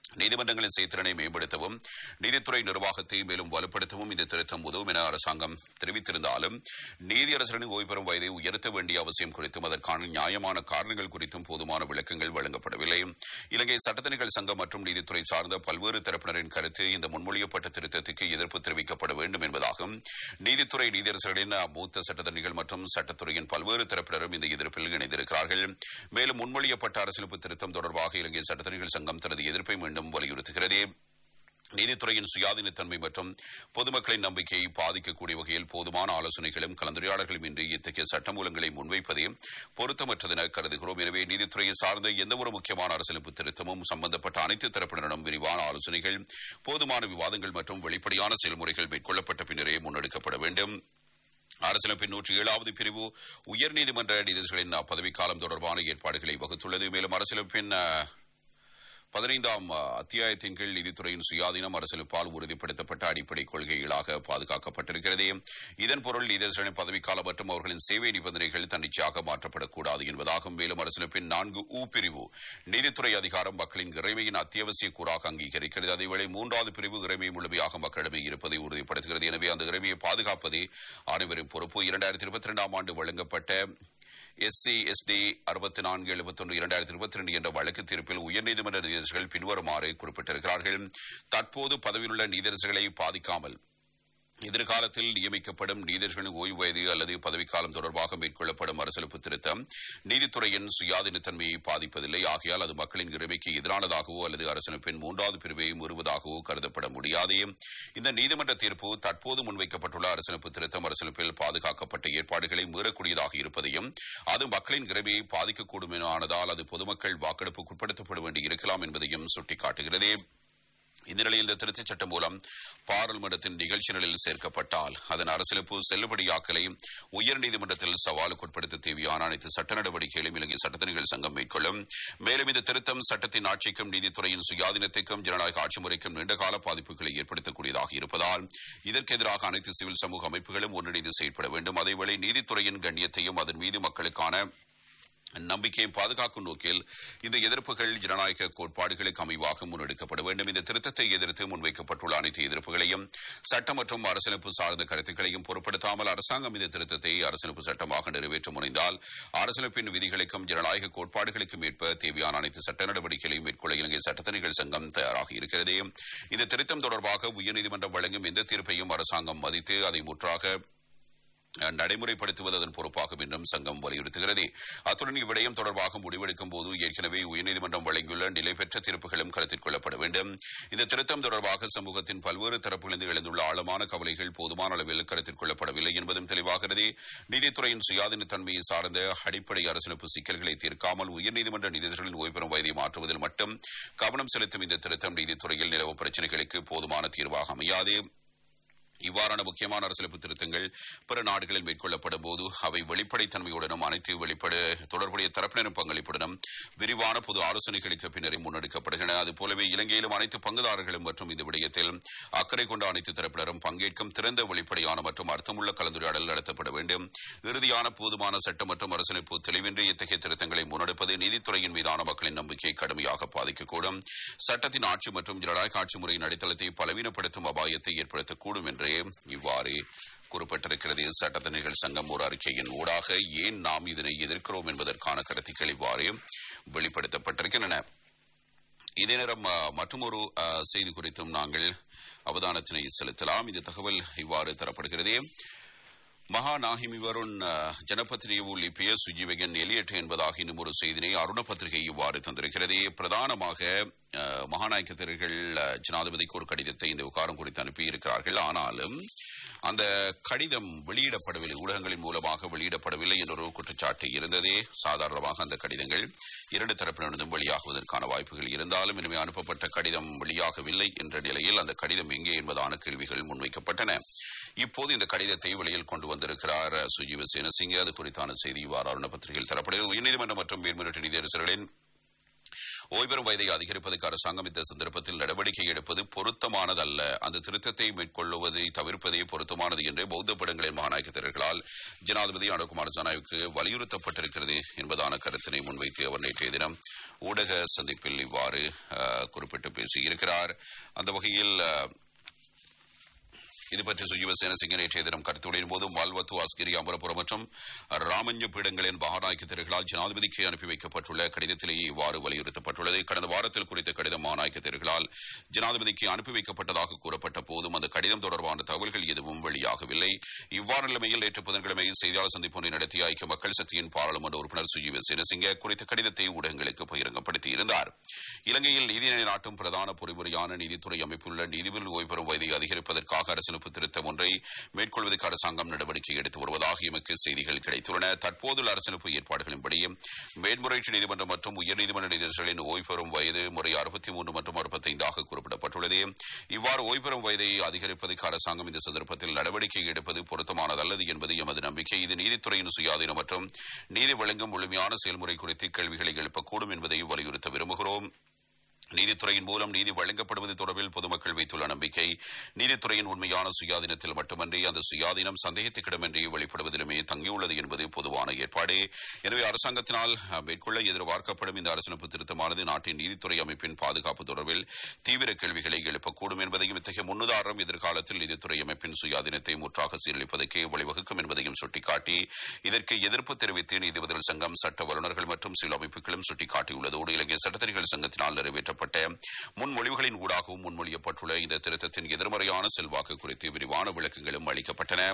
நீதிமன்றங்களின் செயற்திறனை மேம்படுத்தவும் நீதித்துறை நிர்வாகத்தை மேலும் வலுப்படுத்தவும் இந்த திருத்தம் உதவும் என அரசாங்கம் தெரிவித்திருந்தாலும் நீதியரசரின் ஓய்வு பெறும் வயதை உயர்த்த வேண்டிய அவசியம் குறித்தும் அதற்கான நியாயமான காரணங்கள் குறித்தும் போதுமான விளக்கங்கள் வழங்கப்படவில்லை இலங்கை சட்டத்தணிகள் சங்கம் மற்றும் நீதித்துறை சார்ந்த பல்வேறு தரப்பினரின் கருத்து இந்த முன்மொழியப்பட்ட திருத்தத்துக்கு எதிர்ப்பு தெரிவிக்கப்பட வேண்டும் என்பதாகும் நீதித்துறை நீதியரசர்களின் மூத்த சட்டத்தணிகள் மற்றும் சட்டத்துறையின் பல்வேறு தரப்பினரும் இந்த எதிர்ப்பில் இணைந்திருக்கிறார்கள் மேலும் முன்மொழியப்பட்ட அரசியலமைப்பு திருத்தம் தொடர்பாக இலங்கை சட்டத்தணிகள் சங்கம் தனது எதிர்ப்பை மீண்டும் வலியுறுத்துகிறது நீதித்துறையின் சுயாதீனத்தன்மை மற்றும் பொதுமக்களின் நம்பிக்கையை பாதிக்கக்கூடிய வகையில் போதுமான ஆலோசனைகளும் கலந்துரையாடல்களும் இன்றி இத்தகைய சட்டமூலங்களை முன்வைப்பதே பொருத்தமற்றதென கருதுகிறோம் எனவே நீதித்துறையை சார்ந்த எந்தவொரு முக்கியமான அரசியலமைப்பு திருத்தமும் சம்பந்தப்பட்ட அனைத்து தரப்பினரிடம் விரிவான ஆலோசனைகள் போதுமான விவாதங்கள் மற்றும் வெளிப்படையான செயல்முறைகள் மேற்கொள்ளப்பட்ட பின்னரே முன்னெடுக்கப்பட வேண்டும் அரசியலமைப்பின் நூற்றி ஏழாவது பிரிவு உயர்நீதிமன்ற நீதிபதிகளின் பதவிக்காலம் தொடர்பான ஏற்பாடுகளை வகுத்துள்ளது மேலும் அரசியலமைப்பின் அஹ், பதினைந்தாம் அத்தியாயத்தின் கீழ் நீதித்துறையின் சுயாதீனம் அரசியலமைப்பால் உறுதிப்படுத்தப்பட்ட அடிப்படை கொள்கைகளாக பாதுகாக்கப்பட்டிருக்கிறது இதன் பொருள் நீதிபதிகளின் பதவிக்காலம் மற்றும் அவர்களின் சேவை நிபந்தனைகள் தன்னிச்சையாக மாற்றப்படக்கூடாது என்பதாகும் மேலும் அரசியலமைப்பின் நான்கு ஊ பிரிவு நீதித்துறை அதிகாரம் மக்களின் இறைமையின் அத்தியாவசிய கூறாக அங்கீகரிக்கிறது அதேவேளை மூன்றாவது பிரிவு இறைமை முழுமையாக மக்களிடமே இருப்பதை உறுதிப்படுத்துகிறது எனவே அந்த இறைமையை பாதுகாப்பதே அனைவரின் பொறுப்பு இரண்டாயிரத்தி இருபத்தி இரண்டாம் ஆண்டு வழங்கப்பட்ட எஸ்சி எஸ்டி அறுபத்தி நான்கு எழுபத்தொன்று இரண்டாயிரத்தி இருபத்தி ரெண்டு என்ற வழக்கு தீர்ப்பில் உயர்நீதிமன்ற நீதிபதிகள் பின்வருமாறு குறிப்பிட்டிருக்கிறார்கள் தற்போது பதவியிலுள்ள நீதிபதிகளை பாதிக்காமல் எதிர்காலத்தில் நியமிக்கப்படும் நீதிபதிகளின் ஓய்வு வயது அல்லது பதவிக்காலம் தொடர்பாக மேற்கொள்ளப்படும் அரசியலமைப்பு திருத்தம் நீதித்துறையின் சுயாதீனத்தன்மையை பாதிப்பதில்லை ஆகையால் அது மக்களின் உரிமைக்கு எதிரானதாகவோ அல்லது அரசியலமைப்பின் மூன்றாவது பிரிவை மீறுவதாகவோ கருதப்பட முடியாது இந்த நீதிமன்ற தீர்ப்பு தற்போது முன்வைக்கப்பட்டுள்ள அரசியலமைப்பு திருத்தம் அரசியலமைப்பில் பாதுகாக்கப்பட்ட ஏற்பாடுகளை மீறக்கூடியதாக இருப்பதையும் அது மக்களின் உரிமையை பாதிக்கக்கூடும் ஆனதால் அது பொதுமக்கள் வாக்கெடுப்புக்கு உட்படுத்தப்பட வேண்டி இருக்கலாம் என்பதையும் சுட்டிக்காட்டுகிறது இந்த நிலையில் இந்த திருத்தச் சட்டம் மூலம் பாராளுமன்றத்தின் நிகழ்ச்சி நிலையில் சேர்க்கப்பட்டால் அதன் அரசியலமைப்பு செல்லுபடியாக்கலை உயர்நீதிமன்றத்தில் சவாலுக்குட்படுத்த தேவையான அனைத்து சட்ட நடவடிக்கைகளையும் இலங்கை சட்டத்தணிகள் சங்கம் மேற்கொள்ளும் மேலும் இந்த திருத்தம் சட்டத்தின் ஆட்சிக்கும் நீதித்துறையின் சுயாதீனத்திற்கும் ஜனநாயக ஆட்சி முறைக்கும் நீண்டகால பாதிப்புகளை ஏற்படுத்தக்கூடியதாக இருப்பதால் இதற்கு எதிராக அனைத்து சிவில் சமூக அமைப்புகளும் ஒன்றிணைந்து செயல்பட வேண்டும் அதேவேளை நீதித்துறையின் கண்ணியத்தையும் அதன் மீது மக்களுக்கான நம்பிக்கையை பாதுகாக்கும் நோக்கில் இந்த எதிர்ப்புகள் ஜனநாயக கோட்பாடுகளுக்கு அமைவாக முன்னெடுக்கப்பட வேண்டும் இந்த திருத்தத்தை எதிர்த்து முன்வைக்கப்பட்டுள்ள அனைத்து எதிர்ப்புகளையும் சட்டம் மற்றும் அரசியலமைப்பு சார்ந்த கருத்துக்களையும் பொருட்படுத்தாமல் அரசாங்கம் இந்த திருத்தத்தை அரசியலமைப்பு சட்டமாக நிறைவேற்ற முனைந்தால் அரசியலமைப்பின் விதிகளுக்கும் ஜனநாயக கோட்பாடுகளுக்கும் ஏற்ப தேவையான அனைத்து சட்ட நடவடிக்கைகளையும் மேற்கொள்ள இலங்கை சட்டத்தணிகள் சங்கம் தயாராக இருக்கிறது இந்த திருத்தம் தொடர்பாக உயர்நீதிமன்றம் வழங்கும் எந்த தீர்ப்பையும் அரசாங்கம் மதித்து அதை முற்றாக நடைமுறைப்படுத்துவது அதன் பொறுப்பாகும் என்றும் சங்கம் வலியுறுத்துகிறது அத்துடன் இவ்விடயம் தொடர்பாக முடிவெடுக்கும் போது ஏற்கனவே உயர்நீதிமன்றம் வழங்கியுள்ள நிலை பெற்ற தீர்ப்புகளும் கருத்தில் கொள்ளப்பட வேண்டும் இந்த திருத்தம் தொடர்பாக சமூகத்தின் பல்வேறு தரப்பிலிருந்து எழுந்துள்ள ஆழமான கவலைகள் போதுமான அளவில் கருத்தில் கொள்ளப்படவில்லை என்பதும் தெளிவாகிறது நீதித்துறையின் சுயாதீனத்தன்மையை சார்ந்த அடிப்படை அரசியலமைப்பு சிக்கல்களை தீர்க்காமல் உயர்நீதிமன்ற நீதிபதிகளின் ஓய்வு பெறும் வயதை மாற்றுவதில் மட்டும் கவனம் செலுத்தும் இந்த திருத்தம் நீதித்துறையில் நிலவும் பிரச்சினைகளுக்கு போதுமான தீர்வாக அமையாது இவ்வாறான முக்கியமான அரசியலமைப்பு திருத்தங்கள் பிற நாடுகளில் மேற்கொள்ளப்படும் போது அவை வெளிப்படைத்தன்மையுடனும் அனைத்து வெளிப்பட தொடர்புடைய தரப்பினரும் பங்களிப்புடனும் விரிவான பொது ஆலோசனைகளுக்கு பின்னரே முன்னெடுக்கப்படுகின்றன அதுபோலவே இலங்கையிலும் அனைத்து பங்குதாரர்களும் மற்றும் இந்த விடயத்தில் அக்கறை கொண்ட அனைத்து தரப்பினரும் பங்கேற்கும் திறந்த வெளிப்படையான மற்றும் அர்த்தமுள்ள கலந்துரையாடல் நடத்தப்பட வேண்டும் இறுதியான போதுமான சட்டம் மற்றும் அரசியலமைப்பு தெளிவின்றி இத்தகைய திருத்தங்களை முன்னெடுப்பது நீதித்துறையின் மீதான மக்களின் நம்பிக்கையை கடுமையாக பாதிக்கக்கூடும் சட்டத்தின் ஆட்சி மற்றும் ஜனநாயக ஆட்சி முறையின் அடித்தளத்தை பலவீனப்படுத்தும் அபாயத்தை ஏற்படுத்தக்கூடும் என்றே இவ்வாறு குறிப்பிட்டிருக்கிறது சட்டத்தணிகள் சங்கம் ஒரு அறிக்கையின் ஊடாக ஏன் நாம் இதனை எதிர்க்கிறோம் என்பதற்கான கருத்துக்கள் இவ்வாறு வெளிப்படுத்தப்பட்டிருக்கின்றன இதே நேரம் மற்றொரு செய்தி குறித்தும் நாங்கள் அவதானத்தினை செலுத்தலாம் இந்த தகவல் இவ்வாறு தரப்படுகிறது மகாநாகிமி வருண் ஜனபத்னியவு லிப்பிய சுஜீவகன் எலியட் என்பதாக இன்னும் ஒரு செய்தினை அருண பத்திரிகை இவ்வாறு தந்திருக்கிறது பிரதானமாக மகாநாயக்க திரைகள் ஜனாதிபதிக்கு ஒரு கடிதத்தை இந்த விவகாரம் குறித்து அனுப்பியிருக்கிறார்கள் ஆனாலும் அந்த கடிதம் வெளியிடப்படவில்லை ஊடகங்களின் மூலமாக வெளியிடப்படவில்லை என்ற ஒரு குற்றச்சாட்டு இருந்ததே சாதாரணமாக அந்த கடிதங்கள் இரண்டு தரப்பினரிடம் வெளியாகுவதற்கான வாய்ப்புகள் இருந்தாலும் இனிமே அனுப்பப்பட்ட கடிதம் வெளியாகவில்லை என்ற நிலையில் அந்த கடிதம் எங்கே என்பதான கேள்விகள் முன்வைக்கப்பட்டன இப்போது இந்த கடிதத்தை வெளியில் கொண்டு வந்திருக்கிறார் சுஜீவ சேனசிங்க அது குறித்தான செய்தி இவ்வாறு பத்திரிகையில் தரப்படுகிறது உயர்நீதிமன்றம் மற்றும் மேல்முறையீட்டு நீதியரசர்களின் ஓய்வெறும் வயதை அதிகரிப்பதற்கு அரசாங்கம் இந்த சந்தர்ப்பத்தில் நடவடிக்கை எடுப்பது பொருத்தமானதல்ல அந்த திருத்தத்தை மேற்கொள்வதை தவிர்ப்பதே பொருத்தமானது என்று பௌத்த படங்களின் மகாநாயகத்தினர்களால் ஜனாதிபதி அனுகுமார் ஜனாவுக்கு வலியுறுத்தப்பட்டிருக்கிறது என்பதான கருத்தினை முன்வைத்து அவர் நேற்றைய தினம் ஊடக சந்திப்பில் இவ்வாறு அஹ், குறிப்பிட்டு பேசியிருக்கிறார் அந்த வகையில் அஹ், இது பற்றி சுஜீவ சேனசிங்க நேற்றைய தினம் கருத்துடையின் போது மால்வத்து ஆஸ்கிரி அமரபுரம் மற்றும் ராமஞ்ச பீடங்களின் மகாநாயக்க தேர்களால் ஜனாதிபதிக்கு அனுப்பி வைக்கப்பட்டுள்ள கடிதத்திலேயே இவ்வாறு வலியுறுத்தப்பட்டுள்ளது கடந்த வாரத்தில் குறித்த கடிதம் மகாநாயக்க தேர்களால் ஜனாதிபதிக்கு அனுப்பி வைக்கப்பட்டதாக கூறப்பட்ட போதும் அந்த கடிதம் தொடர்பான தகவல்கள் எதுவும் வெளியாகவில்லை இவ்வாறு நிலைமையில் நேற்று புதன்கிழமை செய்தியாளர் சந்திப்பு ஒன்றை நடத்திய ஐக்கிய மக்கள் சக்தியின் பாராளுமன்ற உறுப்பினர் சுஜீவ சேனசிங்க குறித்த கடிதத்தை ஊடகங்களுக்கு பகிரங்கப்படுத்தியிருந்தார் இலங்கையில் நீதிநிலை நாட்டும் பிரதான பொறிமுறையான நீதித்துறை அமைப்புள்ள நீதிபதி ஓய்வு பெறும் வயதை அதிகரிப்பதற்காக அரசியலமைப்பு திருத்தம் ஒன்றை மேற்கொள்வதற்கு அரசாங்கம் நடவடிக்கை எடுத்து வருவதாக எமக்கு செய்திகள் கிடைத்துள்ளன தற்போதுள்ள அரசியலமைப்பு ஏற்பாடுகளின்படி மேன்முறையீட்டு நீதிமன்றம் மற்றும் உயர்நீதிமன்ற நீதிபதிகளின் ஓய்வு பெறும் வயது முறை அறுபத்தி மூன்று மற்றும் அறுபத்தைந்தாக குறிப்பிடப்பட்டுள்ளது இவ்வாறு ஓய்வு பெறும் வயதை அதிகரிப்பதற்கு அரசாங்கம் இந்த சந்தர்ப்பத்தில் நடவடிக்கை எடுப்பது பொருத்தமானதல்லது என்பது எமது நம்பிக்கை இது நீதித்துறையின் சுயாதீனம் மற்றும் நீதி வழங்கும் முழுமையான செயல்முறை குறித்து கேள்விகளை எழுப்பக்கூடும் என்பதை வலியுறுத்த விரும்புகிறோம் நீதித்துறையின் மூலம் நீதி வழங்கப்படுவது தொடர்பில் பொதுமக்கள் வைத்துள்ள நம்பிக்கை நீதித்துறையின் உண்மையான சுயாதீனத்தில் மட்டுமன்றி அந்த சுயாதீனம் சந்தேகத்துக்கிடமின்றி வெளிப்படுவதிலுமே தங்கியுள்ளது என்பது பொதுவான ஏற்பாடு எனவே அரசாங்கத்தினால் அஹ், மேற்கொள்ள எதிர்பார்க்கப்படும் இந்த அரசியலமைப்பு திருத்தமானது நாட்டின் நீதித்துறை அமைப்பின் பாதுகாப்பு தொடர்பில் தீவிர கேள்விகளை எழுப்பக்கூடும் என்பதையும் இத்தகைய முன்னுதாரணம் எதிர்காலத்தில் நீதித்துறை அமைப்பின் சுயாதீனத்தை முற்றாக சீரழிப்பதற்கு வழிவகுக்கும் என்பதையும் சுட்டிக்காட்டி இதற்கு எதிர்ப்பு தெரிவித்து நீதிபதிகள் சங்கம் சட்ட வல்லுநர்கள் மற்றும் சில அமைப்புகளும் சுட்டிக்காட்டியுள்ளதோடு இலங்கை சட்டத்தணிகள் சங்கத்தினால் நிறைவேற்றப்பட்ட முன்மொழிவுகளின் ஊடாகவும் முன்மொழியப்பட்டுள்ள இந்த திருத்தத்தின் எதிர்மறையான செல்வாக்கு குறித்து விரிவான விளக்கங்களும் அளிக்கப்பட்டன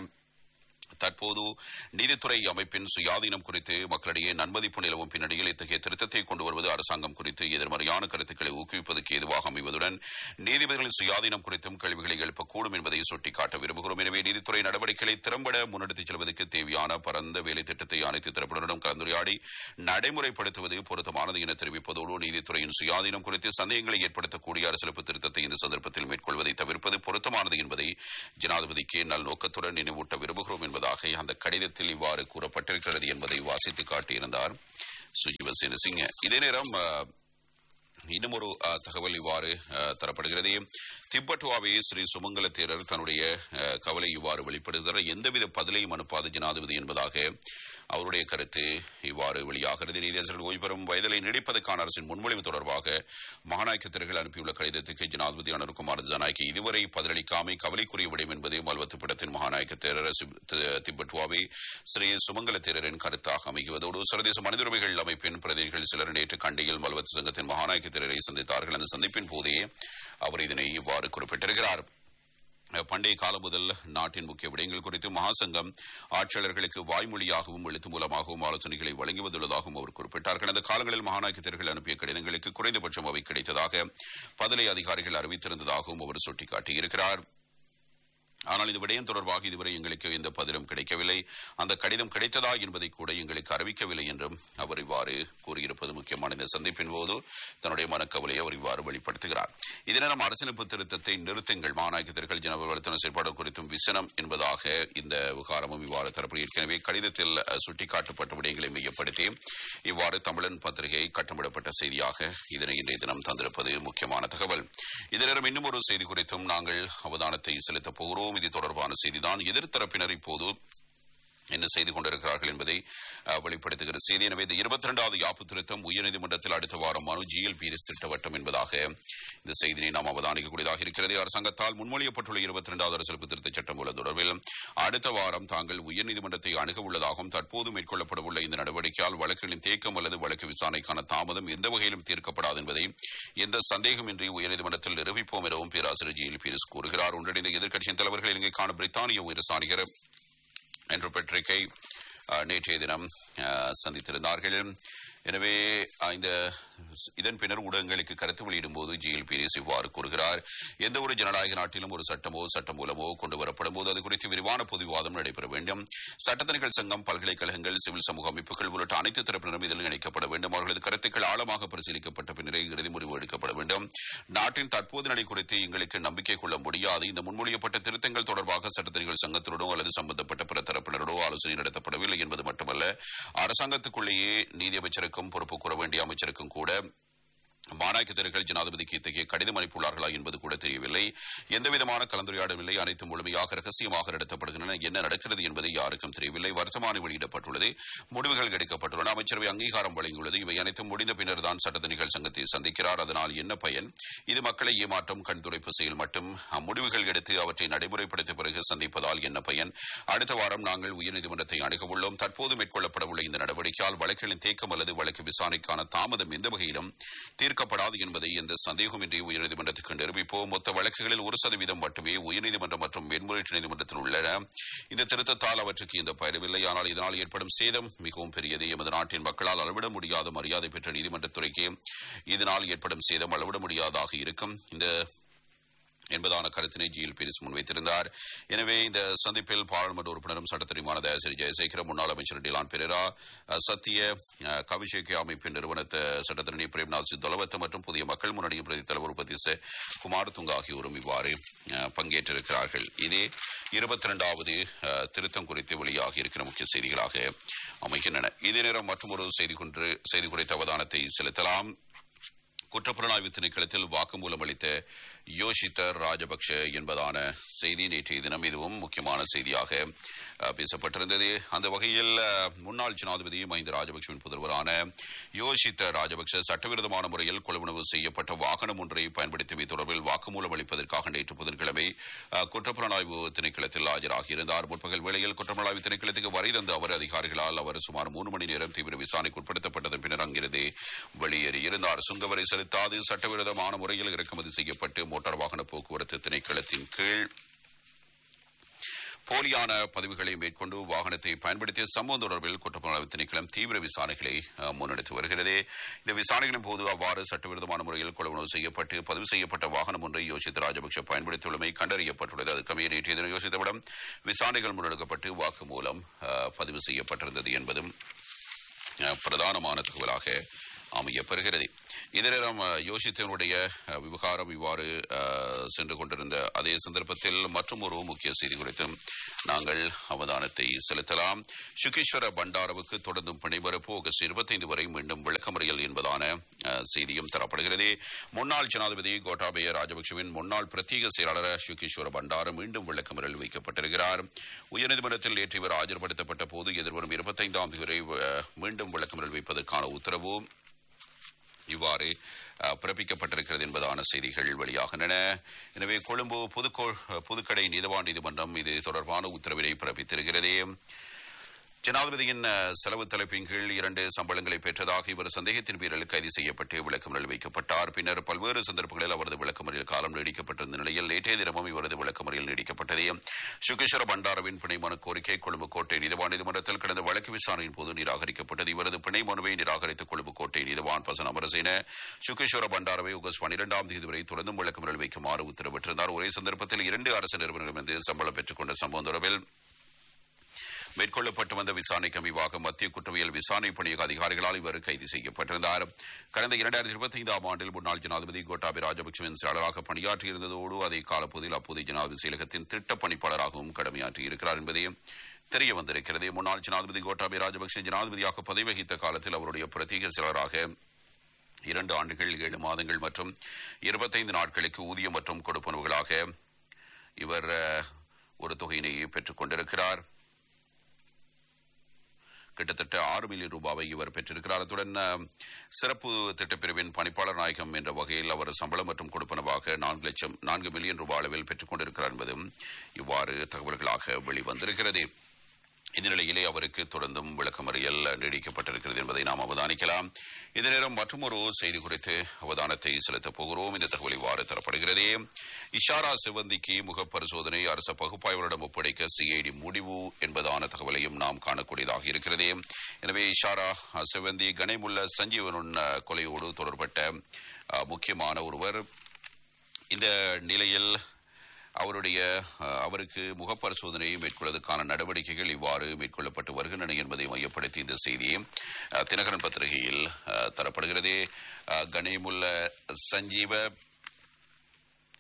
தற்போது நீதித்துறை அமைப்பின் சுயாதீனம் குறித்து மக்களிடையே நன்மதிப்பு நிலவும் பின்னணியில் இத்தகைய திருத்தத்தை கொண்டு வருவது அரசாங்கம் குறித்து எதிர்மறையான கருத்துக்களை ஊக்குவிப்பதற்கு ஏதுவாக அமைவதுடன் நீதிபதிகளின் சுயாதீனம் குறித்தும் கேள்விகளை எழுப்பக்கூடும் என்பதை சுட்டிக்காட்ட விரும்புகிறோம் எனவே நீதித்துறை நடவடிக்கைகளை திறம்பட முன்னெடுத்துச் செல்வதற்கு தேவையான பரந்த வேலை திட்டத்தை அனைத்து தரப்பினருடன் கலந்துரையாடி நடைமுறைப்படுத்துவது பொருத்தமானது என தெரிவிப்பதோடு நீதித்துறையின் சுயாதீனம் குறித்து சந்தேகங்களை ஏற்படுத்தக்கூடிய அரசியலமைப்பு திருத்தத்தை இந்த சந்தர்ப்பத்தில் மேற்கொள்வதை தவிர்ப்பது பொருத்தமானது என்பதை ஜனாதிபதிக்கு நல்நோக்கத்துடன் நினைவூட்ட விரும்புகிறோம் என்பதாக அந்த கடிதத்தில் இவ்வாறு கூறப்பட்டிருக்கிறது என்பதை வாசித்து காட்டியிருந்தார் சுஜீவ சேனசிங்க இதே நேரம் அஹ், இன்னும் ஒரு அஹ், தகவல் இவ்வாறு அஹ், தரப்படுகிறது திப்பட்டுவாவே ஸ்ரீ சுமங்கல தேரர் தன்னுடைய அஹ், கவலை இவ்வாறு வெளிப்படுத்துகிறார் எந்தவித பதிலையும் அனுப்பாத ஜனாதிபதி என்பதாக அவருடைய கருத்து இவ்வாறு வெளியாகிறது நீதியரசர்கள் ஓய்வு பெறும் வயதலை நீடிப்பதற்கான அரசின் முன்மொழிவு தொடர்பாக மகாநாயக்க திரைகள் அனுப்பியுள்ள கடிதத்துக்கு ஜனாதிபதி அனுர்குமார் ஜனாய்க்கு இதுவரை பதிலளிக்காமை கவலைக்குரிய விடயம் என்பது மல்வத்து படத்தின் மகாநாயக்க தேரர் சிப்- தி- திப்பட்டுவாவே ஸ்ரீ சுமங்கல தேரரின் கருத்தாக அமைவதோடு சர்வதேச மனித உரிமைகள் அமைப்பின் பிரதிநிதிகள் சிலர் நேற்று கண்டியில் மல்வத்து சங்கத்தின் மகாநாயக்க தேரரை சந்தித்தார்கள் அந்த சந்திப்பின் போதே அவர் இதனை இவ்வாறு குறிப்பிட்டிருக்கிறார் பண்டைய காலம் முதல் நாட்டின் முக்கிய விடயங்கள் குறித்து மகாசங்கம் ஆட்சியாளர்களுக்கு வாய்மொழியாகவும் எழுத்து மூலமாகவும் ஆலோசனைகளை வழங்கி வந்துள்ளதாகவும் அவர் குறிப்பிட்டார் கடந்த காலங்களில் மகாநாயக்கத்தர்கள் அனுப்பிய கடிதங்களுக்கு குறைந்தபட்சம் அவை கிடைத்ததாக பதிலை அதிகாரிகள் அறிவித்திருந்ததாகவும் அவர் சுட்டிக்காட்டியிருக்கிறார் ஆனால் இந்த விடயம் தொடர்பாக இதுவரை எங்களுக்கு எந்த பதிலும் கிடைக்கவில்லை அந்த கடிதம் கிடைத்ததா என்பதை கூட எங்களுக்கு அறிவிக்கவில்லை என்றும் அவர் இவ்வாறு கூறியிருப்பது முக்கியமான இந்த சந்திப்பின் போது தன்னுடைய மனக்கவலையை அவர் இவ்வாறு வெளிப்படுத்துகிறார் இதே நேரம் அரசியலமைப்பு திருத்தத்தை நிறுத்துங்கள் மாநாயக்கத்திற்கள் ஜனவர்த்தன செயல்பாடு குறித்தும் விசனம் என்பதாக இந்த விவகாரமும் இவ்வாறு தரப்படும் ஏற்கனவே கடிதத்தில் அஹ், சுட்டிக்காட்டப்பட்ட விடயங்களை மையப்படுத்தி இவ்வாறு தமிழன் பத்திரிகை கட்டமிடப்பட்ட செய்தியாக இதனை இன்றைய தினம் தந்திருப்பது முக்கியமான தகவல் இதே நேரம் இன்னும் ஒரு செய்தி குறித்தும் நாங்கள் அவதானத்தை செலுத்தப் போகிறோம் இது தொடர்பான செய்திதான் எதிர்த்தரப்பினர் இப்போது என்ன செய்து கொண்டிருக்கிறார்கள் என்பதை அஹ், வெளிப்படுத்துகிற செய்தி எனவே இந்த இருபத்தி இரண்டாவது யாப்பு திருத்தம் உயர்நீதிமன்றத்தில் அடுத்த வாரம் மனு ஜிஎல் பீரிஸ் திட்டவட்டம் என்பதாக இந்த செய்தியை நாம் அவதானிக்கக்கூடியதாக இருக்கிறது அரசாங்கத்தால் முன்மொழியப்பட்டுள்ள இருபத்தி இரண்டாவது அரசியலமைப்பு திருத்தச் சட்டம் உள்ள தொடர்பில் அடுத்த வாரம் தாங்கள் உயர்நீதிமன்றத்தை அணுக உள்ளதாகவும் தற்போது மேற்கொள்ளப்படவுள்ள இந்த நடவடிக்கையால் வழக்குகளின் தேக்கம் அல்லது வழக்கு விசாரணைக்கான தாமதம் எந்த வகையிலும் தீர்க்கப்படாது என்பதை எந்த சந்தேகமின்றி உயர்நீதிமன்றத்தில் நிரூபிப்போம் எனவும் பேராசிரியர் ஜிஎல் பீரிஸ் கூறுகிறார் ஒன்றிணைந்த எதிர்க்கட்சியின் தலைவர்கள் இலங்கைக்கான பிரித்தானிய உயரசாணிகர் என்ற பத்திரிகை அஹ், நேற்றைய தினம் அஹ், சந்தித்திருந்தார்கள் எனவே அஹ், இந்த இதன் பின்னர் ஊடகங்களுக்கு கருத்து வெளியிடும் போது ஜிஎல் பீரிஸ் இவ்வாறு கூறுகிறார் எந்த ஒரு ஜனநாயக நாட்டிலும் ஒரு சட்டமோ சட்டம் மூலமோ கொண்டு வரப்படும் போது அது குறித்து விரிவான பொது விவாதம் நடைபெற வேண்டும் சட்டத்தணிகள் சங்கம் பல்கலைக்கழகங்கள் சிவில் சமூக அமைப்புகள் உள்ளிட்ட அனைத்து தரப்பினரும் இதில் இணைக்கப்பட வேண்டும் அவர்களது கருத்துக்கள் ஆழமாக பரிசீலிக்கப்பட்ட பின்னரே இறுதி முடிவு எடுக்கப்பட வேண்டும் நாட்டின் தற்போது நிலை குறித்து எங்களுக்கு நம்பிக்கை கொள்ள முடியாது இந்த முன்மொழியப்பட்ட திருத்தங்கள் தொடர்பாக சட்டத்தணிகள் சங்கத்தினரோ அல்லது சம்பந்தப்பட்ட பிற தரப்பினரோ ஆலோசனை நடத்தப்படவில்லை என்பது மட்டுமல்ல அரசாங்கத்துக்குள்ளேயே நீதியமைச்சருக்கும் பொறுப்பு கூற வேண்டிய அமைச்சருக்கும் கூட மாநாயக்கத்தர்கள் ஜனாதிபதிக்கு இத்தகைய கடிதம் அனுப்பியுள்ளார்களா என்பது கூட தெரியவில்லை எந்தவிதமான கலந்துரையாடலும் இல்லை அனைத்தும் முழுமையாக ரகசியமாக நடத்தப்படுகின்றன என்ன நடக்கிறது என்பது யாருக்கும் தெரியவில்லை வர்த்தமானி வெளியிடப்பட்டுள்ளது முடிவுகள் எடுக்கப்பட்டுள்ளன அமைச்சரவை அங்கீகாரம் வழங்கியுள்ளது இவை அனைத்தும் முடிந்த பின்னர் தான் சட்டத்தணிகள் சங்கத்தை சந்திக்கிறார் அதனால் என்ன பயன் இது மக்களை ஏமாற்றம் கண்துடைப்பு செயல் மட்டும் முடிவுகள் எடுத்து அவற்றை நடைமுறைப்படுத்திய பிறகு சந்திப்பதால் என்ன பயன் அடுத்த வாரம் நாங்கள் உயர்நீதிமன்றத்தை அணுக உள்ளோம் தற்போது மேற்கொள்ளப்படவுள்ள இந்த நடவடிக்கையால் வழக்குகளின் தேக்கம் அல்லது வழக்கு விசாரணைக்கான தாமதம் எந்த வகையிலும் தீர்க்கப்படாது என்பதை எந்த சந்தேகமின்றி உயர்நீதிமன்றத்துக்கு நிரூபிப்போம் மொத்த வழக்குகளில் ஒரு சதவீதம் மட்டுமே உயர்நீதிமன்றம் மற்றும் மேன்முறையீட்டு நீதிமன்றத்தில் உள்ளன இந்த திருத்தத்தால் அவற்றுக்கு எந்த பயனில்லை ஆனால் இதனால் ஏற்படும் சேதம் மிகவும் பெரியது எமது நாட்டின் மக்களால் அளவிட முடியாத மரியாதை பெற்ற நீதிமன்றத்துறைக்கு இதனால் ஏற்படும் சேதம் அளவிட முடியாதாக இருக்கும் இந்த என்பதான கருத்தினை ஜிஎல் பீரிஸ் முன்வைத்திருந்தார் எனவே இந்த சந்திப்பில் பாராளுமன்ற உறுப்பினரும் சட்டத்தறிமான தயாசிரி ஜெயசேகர முன்னாள் அமைச்சர் டிலான் பெரேரா சத்திய கவிஷேக அமைப்பின் நிறுவன சட்டத்தரணி பிரேம்நாத் சித்தலவத் மற்றும் புதிய மக்கள் முன்னணியின் பிரதி தலைவர் உபதிச குமார் துங்க ஆகியோரும் இவ்வாறு பங்கேற்றிருக்கிறார்கள் இதே இருபத்தி இரண்டாவது திருத்தம் குறித்து வெளியாகி இருக்கிற முக்கிய செய்திகளாக அமைகின்றன இதே நேரம் மற்றொரு செய்தி கொன்று செய்தி குறித்த அவதானத்தை செலுத்தலாம் குற்றப்புலனாய்வு திணைக்களத்தில் வாக்குமூலம் அளித்த யோஷித்த ராஜபக்ஷ என்பதான செய்தி நேற்றைய தினம் இதுவும் முக்கியமான செய்தியாக பேசப்பட்டிருந்தது அந்த வகையில் முன்னாள் ஜனாதிபதி மஹிந்த ராஜபக்சவின் புதல்வரான யோஷித்த ராஜபக்ஷ சட்டவிரோதமான முறையில் கொள்வனவு செய்யப்பட்ட வாகனம் ஒன்றை பயன்படுத்தியமை தொடர்பில் வாக்குமூலம் அளிப்பதற்காக நேற்று புதன்கிழமை குற்றப்புலனாய்வு திணைக்களத்தில் ஆஜராகியிருந்தார் முற்பகல் வேளையில் குற்றப்புலனாய்வு திணைக்களத்துக்கு வரை தந்த அவர் அதிகாரிகளால் அவர் சுமார் மூன்று மணி நேரம் தீவிர விசாரணைக்கு உட்படுத்தப்பட்டதன் பின்னர் அங்கிருந்து வெளியேறியிருந்தார் சுங்கவரை செலுத்தாது சட்டவிரோதமான முறையில் இறக்குமதி செய்யப்பட்டு மோட்டார் வாகன போக்குவரத்து திணைக்களத்தின் கீழ் போலியான பதிவுகளை மேற்கொண்டு வாகனத்தை பயன்படுத்திய சம்பவம் தொடர்பில் குற்றப்புலனாய்வு திணைக்களம் தீவிர விசாரணைகளை முன்னெடுத்து வருகிறது இந்த விசாரணைகளின் போது அவ்வாறு சட்டவிரோதமான முறையில் கொள்வனவு செய்யப்பட்டு பதிவு செய்யப்பட்ட வாகனம் ஒன்றை யோசித்த ராஜபக்ஷ பயன்படுத்தியுள்ளமை கண்டறியப்பட்டுள்ளது அதற்கமைய நேற்றைய தினம் யோசித்தவிடம் விசாரணைகள் முன்னெடுக்கப்பட்டு வாக்குமூலம் பதிவு செய்யப்பட்டிருந்தது என்பதும் பிரதானமான தகவலாக அமையப்பெறுகிறது இதனிடம் யோசித்தனுடைய விவகாரம் இவ்வாறு சென்று கொண்டிருந்த அதே சந்தர்ப்பத்தில் மற்றும் ஒரு முக்கிய செய்தி குறித்தும் நாங்கள் அவதானத்தை செலுத்தலாம் சுகேஸ்வர பண்டாரவுக்கு தொடர்ந்தும் பணிபரப்பு ஆகஸ்ட் இருபத்தைந்து வரை மீண்டும் விளக்கமறியல் என்பதான செய்தியும் தரப்படுகிறது முன்னாள் ஜனாதிபதி கோட்டாபய ராஜபக்சவின் முன்னாள் பிரத்யேக செயலாளர் சுகேஸ்வர பண்டார மீண்டும் விளக்கமறியல் வைக்கப்பட்டிருக்கிறார் உயர்நீதிமன்றத்தில் நேற்று இவர் ஆஜர்படுத்தப்பட்ட போது எதிர்வரும் இருபத்தைந்தாம் தேதி வரை மீண்டும் விளக்கமறியல் வைப்பதற்கான உத்தரவு இவ்வாறு பிறப்பிக்கப்பட்டிருக்கிறது என்பதான செய்திகள் வெளியாகின்றன எனவே கொழும்பு புதுக்கோ புதுக்கடை நீதவான் நீதிமன்றம் இது தொடர்பான உத்தரவினை பிறப்பித்திருக்கிறது ஜனாதிபதியின் செலவு தலைப்பின் கீழ் இரண்டு சம்பளங்களை பெற்றதாக இவர் சந்தேகத்தின் பேரில் கைது செய்யப்பட்டு விளக்கமறியல் வைக்கப்பட்டார் பின்னர் பல்வேறு சந்தர்ப்பங்களில் அவரது விளக்கமறியல் காலம் நீடிக்கப்பட்டிருந்த நிலையில் நேற்றைய தினமும் இவரது விளக்கமறியல் நீடிக்கப்பட்டது சுகேஸ்வர பண்டாரவின் பிணை மனு கோரிக்கை கொழும்பு கோட்டை நீதிவான் நீதிமன்றத்தில் கடந்த வழக்கு விசாரணையின் போது நிராகரிக்கப்பட்டது இவரது பிணை மனுவை நிராகரித்த கொழும்பு கோட்டை நீதிவான் பசன் அமரசேன சுகேஸ்வர பண்டாரவை ஆகஸ்ட் பனிரெண்டாம் தேதி வரை தொடர்ந்தும் விளக்கமறியல் வைக்குமாறு உத்தரவிட்டிருந்தார் ஒரே சந்தர்ப்பத்தில் இரண்டு அரசு நிறுவனங்களிடமிருந்து சம்பளம் பெற்றுக்கொண்ட சம்பவம் தொடர்பில் மேற்கொள்ளப்பட்டு வந்த விசாரணைக்கு அமைவாக மத்திய குற்றவியல் விசாரணை பணியக அதிகாரிகளால் இவர் கைது செய்யப்பட்டிருந்தார் கடந்த இரண்டாயிரத்தி இருபத்தி ஐந்தாம் ஆண்டில் முன்னாள் ஜனாதிபதி கோட்டாபி ராஜபக்சவின் செயலாளராக பணியாற்றியிருந்ததோடு அதே காலப்பகுதியில் அப்போதைய ஜனாதிபதி செயலகத்தின் திட்ட பணிப்பாளராகவும் கடமையாற்றியிருக்கிறார் என்பதே தெரிய வந்திருக்கிறது முன்னாள் ஜனாதிபதி கோட்டாபி ராஜபக்சே ஜனாதிபதியாக பதவி வகித்த காலத்தில் அவருடைய பிரத்யேக செயலராக இரண்டு ஆண்டுகள் ஏழு மாதங்கள் மற்றும் இருபத்தைந்து நாட்களுக்கு ஊதியம் மற்றும் கொடுப்பனவுகளாக இவர் ஒரு தொகையினை பெற்றுக் கொண்டிருக்கிறார் கிட்டத்தட்ட ஆறு மில்லியன் ரூபாவை இவர் பெற்றிருக்கிறார் அத்துடன் சிறப்பு திட்டப்பிரிவின் பணிப்பாளர் நாயகம் என்ற வகையில் அவர் சம்பளம் மற்றும் கொடுப்பனவாக நான்கு லட்சம் நான்கு மில்லியன் ரூபாய் அளவில் பெற்றுக் கொண்டிருக்கிறார் என்பதும் இவ்வாறு தகவல்களாக வெளிவந்திருக்கிறது இந்த நிலையிலே அவருக்கு தொடர்ந்தும் விளக்கமறியல் நீடிக்கப்பட்டிருக்கிறது என்பதை நாம் அவதானிக்கலாம் இந்த நேரம் மற்றொரு செய்தி குறித்து அவதானத்தை செலுத்தப் போகிறோம் இந்த தகவல் இவ்வாறு தரப்படுகிறது இஷாரா சிவந்திக்கு முகப்பரிசோதனை அரச பகுப்பாய்வரிடம் ஒப்படைக்க சிஐடி முடிவு என்பதான தகவலையும் நாம் காணக்கூடியதாக இருக்கிறது எனவே இஷாரா சிவந்தி கனைமுள்ள சஞ்சீவனுன் கொலையோடு தொடர்பட்ட முக்கியமான ஒருவர் இந்த நிலையில் அவருடைய அவருக்கு முகப்பரிசோதனையை மேற்கொள்வதற்கான நடவடிக்கைகள் இவ்வாறு மேற்கொள்ளப்பட்டு வருகின்றன என்பதை மையப்படுத்தி இந்த செய்தி தினகரன் பத்திரிகையில் தரப்படுகிறது கணேமுல்ல சஞ்சீவ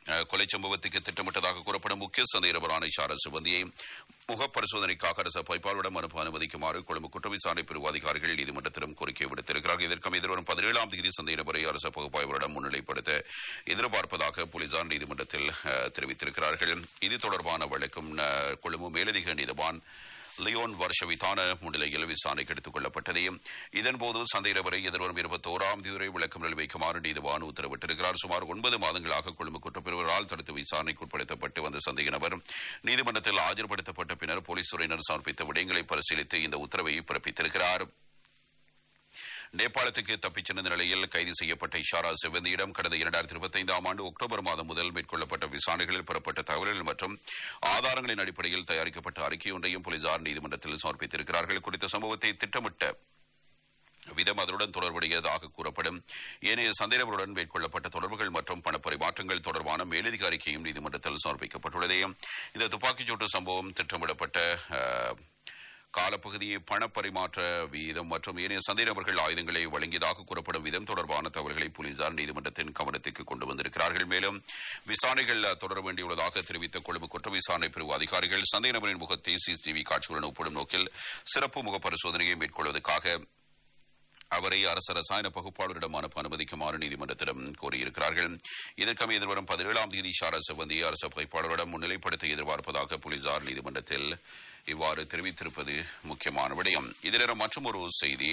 அஹ், கொலை சம்பவத்துக்கு திட்டமிட்டதாக கூறப்படும் முக்கிய சந்தேகபரான இஷாரா சிவந்தியை முகப்பரிசோதனைக்காக அரச பைப்பாளரிடம் அனுப்ப அனுமதிக்குமாறு கொழும்பு குற்ற விசாரணை பிரிவு அதிகாரிகள் நீதிமன்றத்திடம் கோரிக்கை விடுத்திருக்கிறார்கள் இதற்கும் எதிர்வரும் பதினேழாம் தேதி சந்தேக நபரை அரச பகுப்பாய்வரிடம் முன்னிலைப்படுத்த எதிர்பார்ப்பதாக போலீசார் நீதிமன்றத்தில் அஹ், தெரிவித்திருக்கிறார்கள் இது தொடர்பான வழக்கும் அஹ், கொழும்பு மேலதிக நீதிவான் லியோன் வருஷவித்தான முன்னிலையில் விசாரணைக்கு எடுத்துக் கொள்ளப்பட்டது இதன்போது சந்தேக நபரை எதிர்வரும் இருபத்தோராம் தேதி வரை விளக்கம் வைக்குமாறு நீதிவான் உத்தரவிட்டிருக்கிறார் சுமார் ஒன்பது மாதங்களாக கொழும்பு குற்றப்பிரிவரால் தடுத்து விசாரணைக்கு உட்படுத்தப்பட்டு வந்த சந்தேக நபர் நீதிமன்றத்தில் ஆஜர்படுத்தப்பட்ட பின்னர் போலீஸ் துறையினர் சமர்ப்பித்த விடயங்களை பரிசீலித்து இந்த உத்தரவை பிறப்பித்திருக்கிறார் நேபாளத்துக்கு தப்பிச் சென்ற நிலையில் கைது செய்யப்பட்ட இஷாரா செவந்தியிடம் கடந்த இரண்டாயிரத்தி இருபத்தைந்தாம் ஆண்டு அக்டோபர் மாதம் முதல் மேற்கொள்ளப்பட்ட விசாரணைகளில் பெறப்பட்ட தகவல்கள் மற்றும் ஆதாரங்களின் அடிப்படையில் தயாரிக்கப்பட்ட அறிக்கை ஒன்றையும் போலீசார் நீதிமன்றத்தில் சமர்ப்பித்திருக்கிறார்கள் குறித்த சம்பவத்தை திட்டமிட்ட விதம் அதனுடன் தொடர்புடையதாக கூறப்படும் ஏனைய சந்தேகங்களுடன் மேற்கொள்ளப்பட்ட தொடர்புகள் மற்றும் பணப்பரிமாற்றங்கள் தொடர்பான மேலதிக அறிக்கையும் நீதிமன்றத்தில் சமர்ப்பிக்கப்பட்டுள்ளது இந்த துப்பாக்கிச்சூட்டு சம்பவம் திட்டமிடப்பட்ட அஹ், காலப்பகுதி பணப்பரிமாற்ற வீதம் மற்றும் ஏனைய சந்தேக நபர்கள் ஆயுதங்களை வழங்கியதாக கூறப்படும் விதம் தொடர்பான தகவல்களை போலீசார் நீதிமன்றத்தின் கவனத்திற்கு கொண்டு வந்திருக்கிறார்கள் மேலும் விசாரணைகள் தொடர வேண்டியுள்ளதாக தெரிவித்த கொழும்பு குற்ற விசாரணை பிரிவு அதிகாரிகள் சந்தேக நபரின் முகத்தை சிசிடிவி காட்சிகளுடன் ஒப்பிடும் நோக்கில் சிறப்பு முக பரிசோதனையை மேற்கொள்வதற்காக அவரை அரசு ரசாயன பகுப்பாளரிடம் அனுப்ப அனுமதிக்குமாறு நீதிமன்றத்திடம் கோரியிருக்கிறார்கள் இதற்கமே எதிர்வரும் பதினேழாம் தேதி ஷாரா செவந்தி அரசு பகுப்பாளரிடம் முன்னிலைப்படுத்த எதிர்பார்ப்பதாக போலீசார் நீதிமன்றத்தில் இவ்வாறு தெரிவித்திருப்பது முக்கியமான விடயம் இதனிடம் மற்றும் ஒரு செய்தி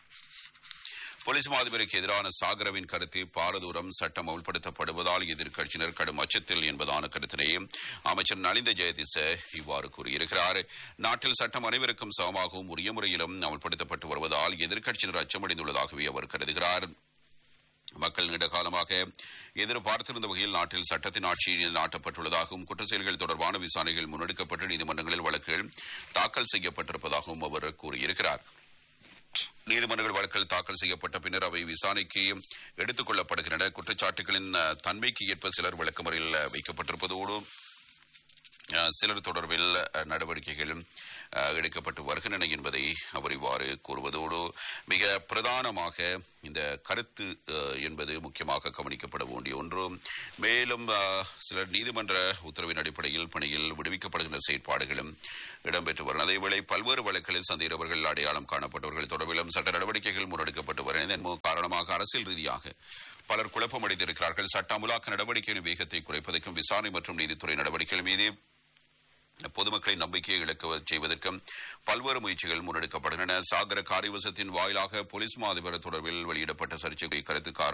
போலீஸ் மாதிபருக்கு எதிரான சாகரவின் கருத்து பாரதூரம் சட்டம் அமல்படுத்தப்படுவதால் எதிர்க்கட்சியினர் கடும் அச்சத்தில் என்பதான கருத்தினை அமைச்சர் நலிந்த ஜெயதிச இவ்வாறு கூறியிருக்கிறார் நாட்டில் சட்டம் அனைவருக்கும் சமமாகவும் உரிய முறையிலும் அமல்படுத்தப்பட்டு வருவதால் எதிர்க்கட்சியினர் அச்சமடைந்துள்ளதாகவே அவர் கருதுகிறார் மக்கள் நீண்ட காலமாக எதிர்பார்த்திருந்த வகையில் நாட்டில் சட்டத்தின் ஆட்சியில் நாட்டப்பட்டுள்ளதாகவும் குற்ற செயல்கள் தொடர்பான விசாரணைகள் முன்னெடுக்கப்பட்டு நீதிமன்றங்களில் வழக்குகள் தாக்கல் செய்யப்பட்டிருப்பதாகவும் அவர் கூறியிருக்கிறார் நீதிமன்றங்கள் வழக்கில் தாக்கல் செய்யப்பட்ட பின்னர் அவை விசாரணைக்கு எடுத்துக் கொள்ளப்படுகின்றன குற்றச்சாட்டுகளின் அஹ், தன்மைக்கு ஏற்ப சிலர் விளக்கமறையில் அஹ், வைக்கப்பட்டிருப்பதோடு அஹ், சிலர் தொடர்பில் அஹ், நடவடிக்கைகள் அஹ், எடுக்கப்பட்டு வருகின்றன என்பதை அவர் இவ்வாறு கூறுவதோடு மிக பிரதானமாக இந்த கருத்து அஹ், என்பது முக்கியமாக கவனிக்கப்பட வேண்டிய ஒன்று மேலும் அஹ், சிலர் நீதிமன்ற உத்தரவின் அடிப்படையில் பணியில் விடுவிக்கப்படுகின்ற செயற்பாடுகளும் இடம்பெற்று வருகின்றன அதேவேளை பல்வேறு வழக்குகளில் சந்தேகவர்கள் அடையாளம் காணப்பட்டவர்கள் தொடர்பிலும் சட்ட நடவடிக்கைகள் முன்னெடுக்கப்பட்டு வருகின்றன இதன் காரணமாக அரசியல் ரீதியாக பலர் குழப்பமடைந்திருக்கிறார்கள் சட்ட அமுலாக்க நடவடிக்கைகளின் வேகத்தை குறைப்பதற்கும் விசாரணை மற்றும் நீதித்துறை நடவடிக்கைகள் மீது பொதுமக்களின் நம்பிக்கையை இழக்க செய்வதற்கும் பல்வேறு முயற்சிகள் முன்னெடுக்கப்படுகின்றன சாகர காரிவசத்தின் வாயிலாக போலீஸ் மாதிபர் தொடர்பில் வெளியிடப்பட்ட சர்ச்சைக்குரிய கருத்து காரணம்